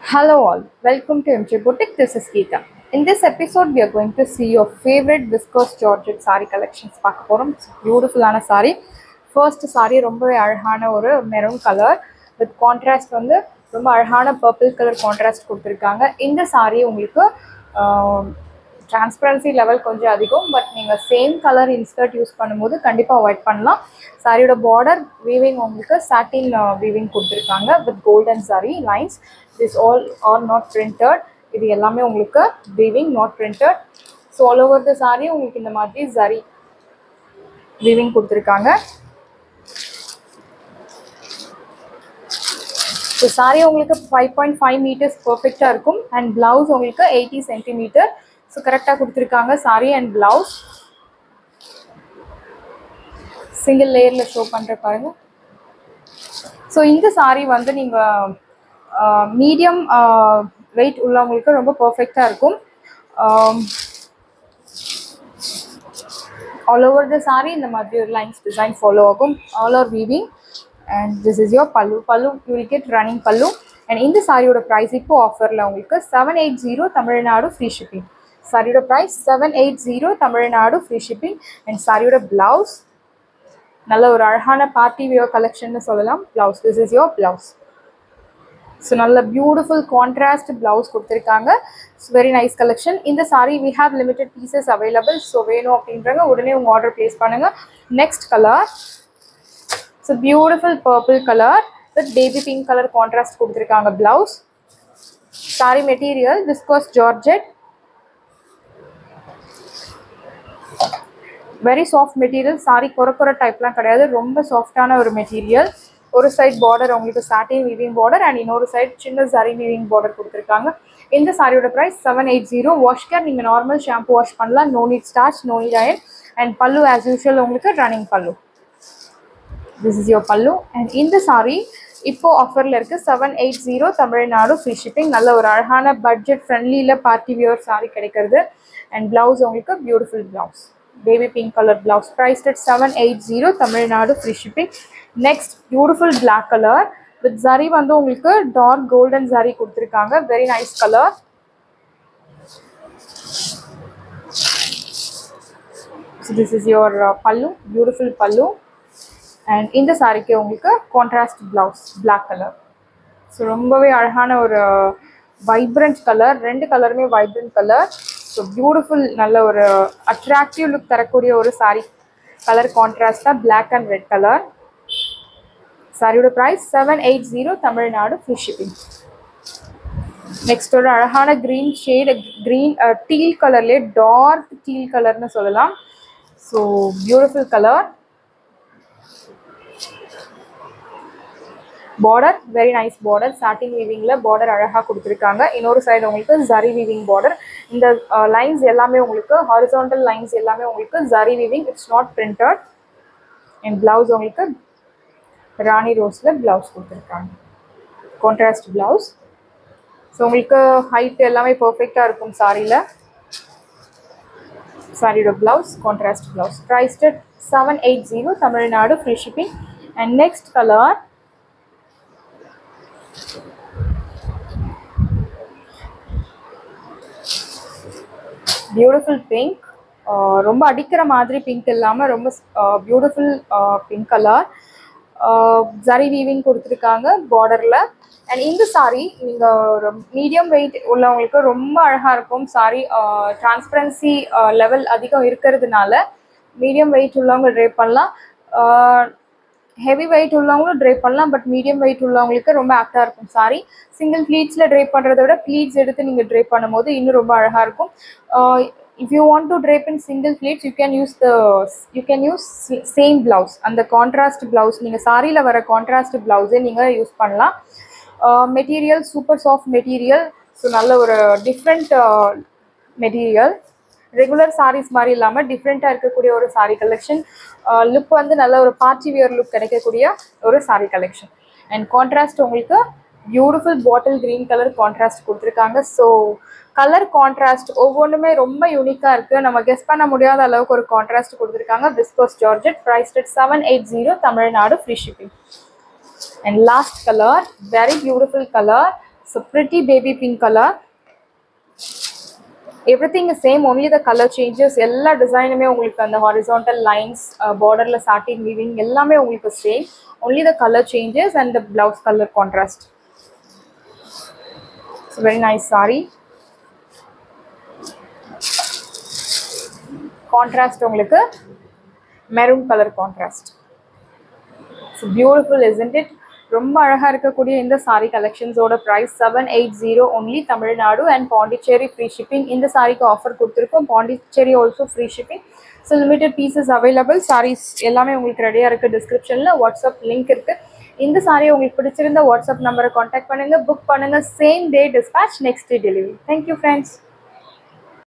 Hello all, welcome to MJ Boutique. This is Geeta. In this episode, we are going to see your favorite viscose georgette saree collections பார்க்க போகிறோம் பியூட்டிஃபுல்லான saree first saree ரொம்பவே அழகான ஒரு maroon colour with contrast வந்து ரொம்ப அழகான purple colour contrast கொடுத்துருக்காங்க இந்த saree உங்களுக்கு டிரான்ஸ்பரன்சி லெவல் கொஞ்சம் அதிகம் பட் நீங்கள் சேம் கலர் இன்ஸ்கர்ட் யூஸ் பண்ணும்போது கண்டிப்பாக அவாய்ட் பண்ணலாம் சாரியோட பார்டர் வீவிங் உங்களுக்கு சாட்டின் வீவிங் கொடுத்துருக்காங்க with golden sari lines this all are not printed இது எல்லாமே உங்களுக்கு weaving not printed so all over the sari உங்களுக்கு இந்த மாதிரி சரி வீவிங் கொடுத்துருக்காங்க ஸோ சாரி உங்களுக்கு ஃபைவ் பாயிண்ட் ஃபைவ் மீட்டர்ஸ் பர்ஃபெக்டாக இருக்கும் அண்ட் ப்ளவுஸ் உங்களுக்கு எயிட்டி சென்டிமீட்டர் ஸோ கரெக்டாக கொடுத்துருக்காங்க சாரி அண்ட் ப்ளவுஸ் சிங்கிள் லேயரில் ஷோ பண்ணுற பாருங்க ஸோ இந்த சாரி வந்து நீங்கள் மீடியம் வெயிட் உள்ளவங்களுக்கு ரொம்ப பர்ஃபெக்டாக இருக்கும் ஆல் ஓவர் த சாரி இந்த மாதிரி ஒரு லைன்ஸ் டிசைன் ஃபாலோ ஆகும் all are weaving and this is your pallu pallu you will get running pallu and இந்த சாரியோட ப்ரைஸ் இப்போ ஆஃபரில் உங்களுக்கு seven eight zero Tamil Nadu free shipping சாரியோட price seven eight zero Tamil Nadu free shipping and சாரியோட ப்ளவுஸ் நல்ல ஒரு அழகான பார்ட்டி வியர் கலெக்ஷன்னு சொல்லலாம் blouse this is your blouse so நல்ல பியூட்டிஃபுல் கான்ட்ராஸ்ட் ப்ளவுஸ் கொடுத்துருக்காங்க வெரி நைஸ் கலெக்ஷன் இந்த sari we have limited pieces available so வேணும் அப்படின்றவங்க உடனே உங்கள் ஆர்டர் ப்ளேஸ் பண்ணுங்கள் next colour so beautiful purple colour with baby pink colour contrast கொடுத்துருக்காங்க blouse sari material viscose georgette very soft material sari குறை குறை டைப்லாம் கிடையாது ரொம்ப சாஃப்டான ஒரு மெட்டீரியல் ஒரு சைட் பார்டர் உங்களுக்கு சாட்டின் வீவிங் பார்டர் அண்ட் இன்னொரு சைட் சின்ன சாரி வீவிங் பார்டர் கொடுத்துருக்காங்க இந்த சாரியோட price seven eight zero wash care நீங்கள் நார்மல் ஷாம்பு வாஷ் பண்ணலாம் no need starch no need iron and pallu as usual உங்களுக்கு running pallu this is your pallu and இந்த சாரி இப்போ ஆஃபரில் இருக்குது seven eight zero Tamil Nadu free shipping நல்ல ஒரு அழகான பட்ஜெட் ஃப்ரெண்ட்லியில் பார்ட்டி வியர் சாரி கிடைக்கிறது அண்ட் ப்ளவுஸ் உங்களுக்கு beautiful blouse baby pink colour blouse priced at seven eight zero Tamil Nadu free shipping next beautiful black colour with zari வந்து உங்களுக்கு டார்க் கோல்டன் ஜரி கொடுத்துருக்காங்க very nice colour this is your pallu beautiful pallu and இந்த சாரிக்கு உங்களுக்கு contrast blouse black colour so ரொம்பவே அழகான ஒரு vibrant colour ரெண்டு கலருமே வைப்ரண்ட் கலர் ஸோ பியூட்டிஃபுல் நல்ல ஒரு அட்ராக்டிவ் லுக் தரக்கூடிய ஒரு சாரி கலர் கான்ட்ராஸ்டாக பிளாக் அண்ட் ரெட் கலர் சாரியோட price seven eight zero Tamil Nadu free shipping next ஒரு அழகான க்ரீன் ஷேடு க்ரீன் டீல் கலர்லேயே டார்க் டீல் கலர்னு சொல்லலாம் so beautiful colour border very nice border satin வீவிங்கில் பார்டர் அழகாக கொடுத்துருக்காங்க இன்னொரு சைடு உங்களுக்கு ஜரி வீவிங் பார்டர் இந்த லைன்ஸ் எல்லாமே உங்களுக்கு ஹாரிசான்டல் லைன்ஸ் எல்லாமே உங்களுக்கு zari weaving it's not printed and blouse உங்களுக்கு ராணி ரோஸில் ப்ளவுஸ் கொடுத்துருக்காங்க கான்ட்ராஸ்ட் ப்ளவுஸ் ஸோ உங்களுக்கு ஹைட் எல்லாமே பர்ஃபெக்டாக இருக்கும் சாரியில் சாரியோட blouse contrast blouse priced seven eight zero Tamil Nadu free shipping and next colour beautiful pink ரொம்ப அடிக்கிற மாதிரி பிங்க் இல்லாமல் ரொம்ப beautiful pink colour zari weaving கொடுத்துருக்காங்க பார்டரில் அண்ட் இந்த சாரீ நீங்கள் ஒரு மீடியம் வெயிட் உள்ளவங்களுக்கு ரொம்ப அழகாக இருக்கும் சாரீ டிரான்ஸ்பரன்சி லெவல் அதிகம் இருக்கிறதுனால மீடியம் வெயிட் உள்ளவங்க ட்ரை பண்ணலாம் ஹெவி வெயிட் உள்ளவங்களும் ட்ரை பண்ணலாம் பட் மீடியம் வெயிட் உள்ளவங்களுக்கு ரொம்ப ஆக்டாக இருக்கும் சாரி சிங்கிள் ப்ளீட்ஸில் ட்ரை பண்ணுறத விட ப்ளீட்ஸ் எடுத்து நீங்கள் ட்ரை பண்ணும்போது இன்னும் ரொம்ப அழகாக இருக்கும் if you want to drape in single pleats you can use the you can use same blouse அந்த கான்ட்ராஸ்ட் ப்ளவுஸ் நீங்கள் சாரியில் வர கான்ட்ராஸ்ட் ப்ளவுஸே நீங்கள் யூஸ் பண்ணலாம் material super soft material so நல்ல ஒரு டிஃப்ரெண்ட் மெட்டீரியல் ரெகுலர் சாரீஸ் மாதிரி இல்லாமல் டிஃப்ரெண்ட்டாக இருக்கக்கூடிய ஒரு சாரீ கலெக்ஷன் லுக் வந்து நல்ல ஒரு பார்ட்டி வியர் லுக் கிடைக்கக்கூடிய ஒரு சாரீ கலெக்ஷன் அண்ட் கான்ட்ராஸ்ட் உங்களுக்கு beautiful bottle green colour contrast கொடுத்துருக்காங்க ஸோ கலர் கான்ட்ராஸ்ட் ஒவ்வொன்றுமே ரொம்ப யூனிக்காக இருக்குது நம்ம கெஸ் பண்ண முடியாத அளவுக்கு ஒரு கான்ட்ராஸ்ட் கொடுத்துருக்காங்க viscose georgette price at seven eight zero Tamil Nadu free shipping and last colour very beautiful colour so pretty baby pink colour everything same only the colour changes எல்லா டிசைனுமே உங்களுக்கு அந்த ஹாரிசான்டல் லைன்ஸ் பார்டரில் சாட்டின் வீவிங் எல்லாமே உங்களுக்கு same only the colour changes and the blouse colour contrast very nice sari contrast உங்களுக்கு maroon colour contrast so beautiful isn't it ரொம்ப அழகாக இருக்கக்கூடிய இந்த சாரி கலெக்ஷன்ஸோட price seven eight zero only Tamil Nadu and Pondicherry free shipping இந்த சாரிக்கு ஆஃபர் கொடுத்துருக்கோம் Pondicherry also free shipping so limited pieces available saris எல்லாமே உங்களுக்கு ரெடியாக இருக்குது டிஸ்கிரிப்ஷனில் வாட்ஸ்அப் லிங்க் இருக்குது இந்த சாரி உங்களுக்கு பிடிச்சிருந்த வாட்ஸ்அப் நம்பரை காண்டாக்ட் பண்ணுங்கள் புக் பண்ணுங்கள் same day dispatch next day delivery thank you friends